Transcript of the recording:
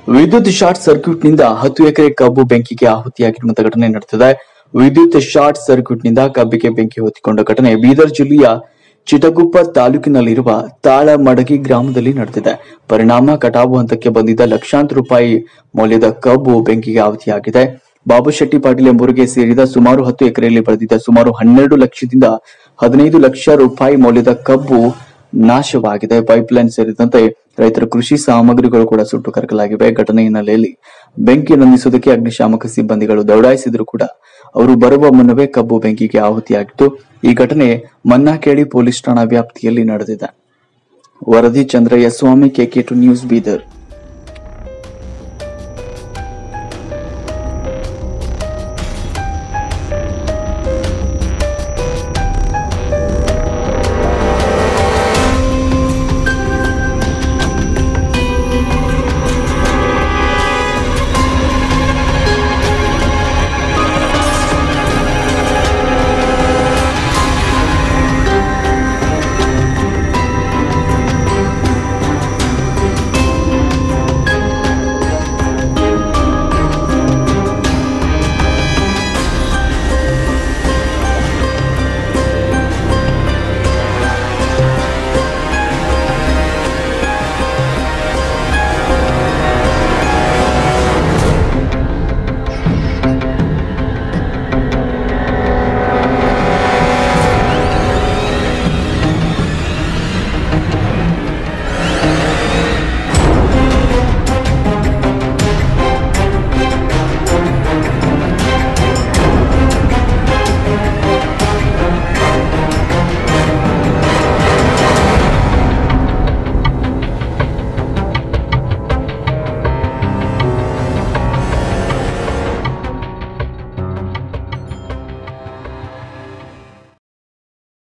ವಿದ್ಯುತ್ short circuit ನಿಂದ ಹತ್ತು ಎಕರೆ ಕಬ್ಬು ಬೆಂಕಿಗೆ ಆಹುತಿಯಾಗಿರುವಂತಹ ಘಟನೆ ನಡೆದಿದೆ ವಿದ್ಯುತ್ ಶಾರ್ಟ್ ಸರ್ಕ್ಯೂಟ್ ನಿಂದ ಕಬ್ಬಿಗೆ ಬೆಂಕಿ ಹೊತ್ತಿಕೊಂಡ ಘಟನೆ ಬೀದರ್ ಜಿಲ್ಲೆಯ ಚಿಟಗುಪ್ಪ ತಾಲೂಕಿನಲ್ಲಿರುವ ತಾಳಮಡಗಿ ಗ್ರಾಮದಲ್ಲಿ ನಡೆದಿದೆ ಪರಿಣಾಮ ಕಟಾವು ಹಂತಕ್ಕೆ ಬಂದಿದ್ದ ಲಕ್ಷಾಂತರ ರೂಪಾಯಿ ಮೌಲ್ಯದ ಕಬ್ಬು ಬೆಂಕಿಗೆ ಆಹುತಿಯಾಗಿದೆ ಬಾಬು ಶೆಟ್ಟಿ ಪಾಟೀಲ್ ಎಂಬುವರಿಗೆ ಸೇರಿದ ಸುಮಾರು ಹತ್ತು ಎಕರೆಯಲ್ಲಿ ಬೆಳೆದಿದ್ದ ಸುಮಾರು ಹನ್ನೆರಡು ಲಕ್ಷದಿಂದ ಹದಿನೈದು ಲಕ್ಷ ರೂಪಾಯಿ ಮೌಲ್ಯದ ಕಬ್ಬು ನಾಶವಾಗಿದೆ ಪೈಪ್ಲೈನ್ ಸೇರಿದಂತೆ ರೈತರ ಕೃಷಿ ಸಾಮಗ್ರಿಗಳು ಕೂಡ ಸುಟ್ಟು ಕರಕಲಾಗಿವೆ ಘಟನೆ ಹಿನ್ನೆಲೆಯಲ್ಲಿ ಬೆಂಕಿ ನಂದಿಸುವುದಕ್ಕೆ ಅಗ್ನಿಶಾಮಕ ಸಿಬ್ಬಂದಿಗಳು ದೌಡಾಯಿಸಿದ್ರು ಕೂಡ ಅವರು ಬರುವ ಮುನ್ನವೇ ಕಬ್ಬು ಬೆಂಕಿಗೆ ಆಹುತಿಯಾಗಿತ್ತು ಈ ಘಟನೆ ಮನ್ನಾಕೇಳಿ ಪೊಲೀಸ್ ಠಾಣಾ ವ್ಯಾಪ್ತಿಯಲ್ಲಿ ನಡೆದಿದೆ ವರದಿ ಚಂದ್ರಯ್ಯ ಸ್ವಾಮಿ ಕೆಕೆ ಟು ನ್ಯೂಸ್ ಬೀದರ್